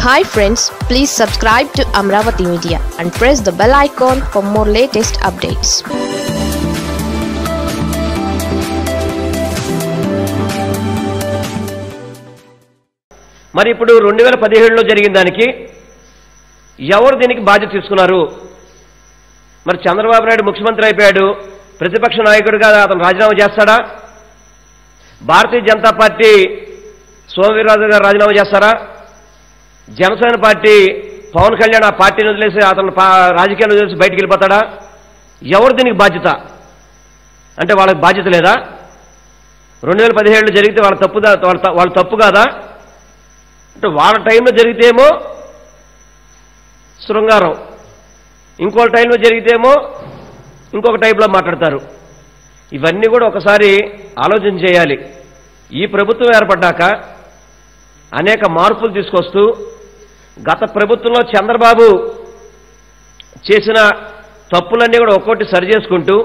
hi friends please subscribe to Amaravati media and press the bell icon for more latest updates మరి ఇప్పుడు రెండు వేల పదిహేడులో జరిగిన దానికి ఎవరు దీనికి బాధ్యత తీసుకున్నారు మరి చంద్రబాబు నాయుడు ముఖ్యమంత్రి అయిపోయాడు ప్రతిపక్ష నాయకుడిగా అతను రాజీనామా చేస్తాడా భారతీయ జనతా పార్టీ సోమవీర్రాజు గారు రాజీనామా చేస్తారా జనసేన పార్టీ పవన్ కళ్యాణ్ ఆ పార్టీని వదిలేసి అతను పా- రాజకీయాలు వదిలేసి బయటికి వెళ్ళిపోతాడా ఎవరు దీనికి బాధ్యత అంటే వాళ్ళకి బాధ్యత లేదా రెండు వేల పదిహేడులో జరిగితే వాళ్ళ తప్పుదా వాళ్ళ త- వాళ్ళ తప్పు కాదా అంటే వాళ్ళ టైంలో జరిగితేమో శృంగారం ఇంకో టైంలో జరిగితేమో ఇంకొక టైప్లో మాట్లాడతారు ఇవన్నీ కూడా ఒకసారి ఆలోచన చేయాలి ఈ ప్రభుత్వం ఏర్పడ్డాక అనేక మార్పులు తీసుకొస్తూ గత ప్రభుత్వంలో చంద్రబాబు చేసిన తప్పులన్నీ కూడా ఒక్కొక్కటి సరి చేసుకుంటూ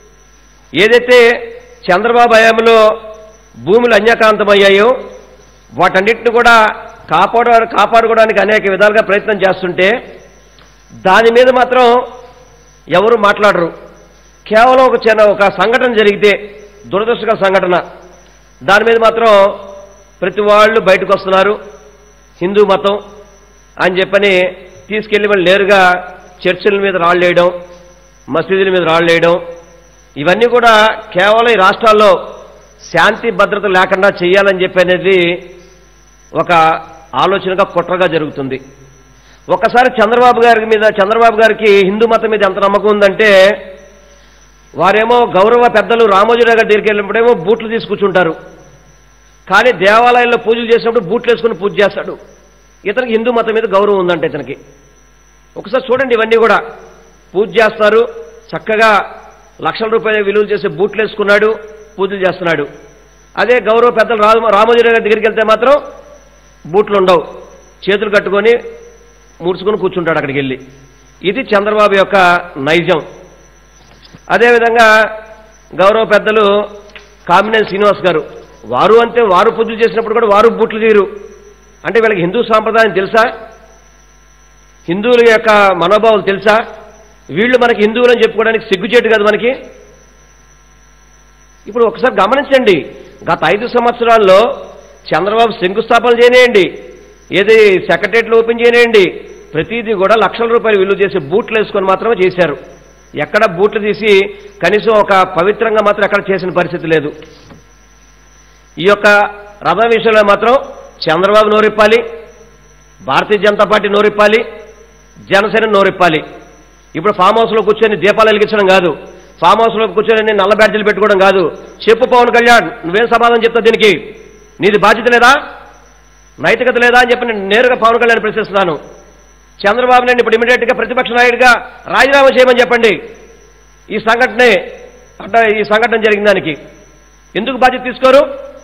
ఏదైతే చంద్రబాబు హయాంలో భూములు అన్యకాంతమయ్యాయో వాటన్నిటిని కూడా కాపాడు కాపాడుకోవడానికి అనేక విధాలుగా ప్రయత్నం చేస్తుంటే దాని మీద మాత్రం ఎవరు మాట్లాడరు కేవలం ఒక చిన్న ఒక సంఘటన జరిగితే దురదృష్టకర సంఘటన దాని మీద మాత్రం ప్రతి వాళ్ళు బయటకు వస్తున్నారు హిందూ మతం అని చెప్పని తీసుకెళ్లి మళ్ళీ నేరుగా చర్చిల మీద రాళ్ళేయడం మసీదుల మీద రాళ్ళేయడం ఇవన్నీ కూడా కేవలం ఈ రాష్ట్రాల్లో శాంతి భద్రత లేకుండా చేయాలని చెప్పి అనేది ఒక ఆలోచనగా కుట్రగా జరుగుతుంది ఒక్కసారి చంద్రబాబు గారి మీద చంద్రబాబు గారికి హిందూ మతం మీద ఎంత నమ్మకం ఉందంటే వారేమో గౌరవ పెద్దలు రామోజీరావు గారి దగ్గరికి వెళ్ళినప్పుడేమో బూట్లు తీసుకూర్చుంటారు కానీ దేవాలయంలో పూజలు చేసినప్పుడు బూట్లు వేసుకుని పూజ చేస్తాడు ఇతనికి హిందూ మతం మీద గౌరవం ఉందంటే ఇతనికి ఒకసారి చూడండి ఇవన్నీ కూడా పూజ చేస్తారు చక్కగా లక్షల రూపాయల విలువలు చేసే బూట్లు వేసుకున్నాడు పూజలు చేస్తున్నాడు అదే గౌరవ పెద్దలు రామ రామోజీరావు గారి దగ్గరికి వెళ్తే మాత్రం బూట్లు ఉండవు చేతులు కట్టుకొని ముడుచుకొని కూర్చుంటాడు అక్కడికి వెళ్ళి ఇది చంద్రబాబు యొక్క నైజం అదేవిధంగా గౌరవ పెద్దలు కామినేని శ్రీనివాస్ గారు వారు అంతే వారు పూజలు చేసినప్పుడు కూడా వారు బూట్లు తీరు అంటే వీళ్ళకి హిందూ సాంప్రదాయం తెలుసా హిందువుల యొక్క మనోభావాలు తెలుసా వీళ్ళు మనకి హిందువులని చెప్పుకోవడానికి సిగ్గుచేటు కదా మనకి ఇప్పుడు ఒకసారి గమనించండి గత ఐదు సంవత్సరాల్లో చంద్రబాబు శంకుస్థాపన చేయనేయండి ఏది సెక్రటరియట్లు ఓపెన్ చేయనేయండి ప్రతిదీ కూడా లక్షల రూపాయలు విలువ చేసి బూట్లు వేసుకొని మాత్రమే చేశారు ఎక్కడ బూట్లు తీసి కనీసం ఒక పవిత్రంగా మాత్రం ఎక్కడ చేసిన పరిస్థితి లేదు ఈ యొక్క రథం విషయంలో మాత్రం చంద్రబాబు నోరిప్పాలి భారతీయ జనతా పార్టీ నోరిప్పాలి జనసేన నోరిప్పాలి ఇప్పుడు ఫామ్ హౌస్లో కూర్చొని దీపాలు వెలిగించడం కాదు ఫామ్ హౌస్లో కూర్చొని నల్ల బ్యాడ్జీలు పెట్టుకోవడం కాదు చెప్పు పవన్ కళ్యాణ్ నువ్వేం సమాధానం చెప్తావు దీనికి నీది బాధ్యత లేదా నైతికత లేదా అని చెప్పి నేను నేరుగా పవన్ కళ్యాణ్ ప్రశ్నిస్తున్నాను చంద్రబాబు నాయుడు ఇప్పుడు ఇమీడియట్గా ప్రతిపక్ష నాయుడిగా రాజీనామా చేయమని చెప్పండి ఈ సంఘటనే అంటే ఈ సంఘటన జరిగిన దానికి ఎందుకు బాధ్యత తీసుకోరు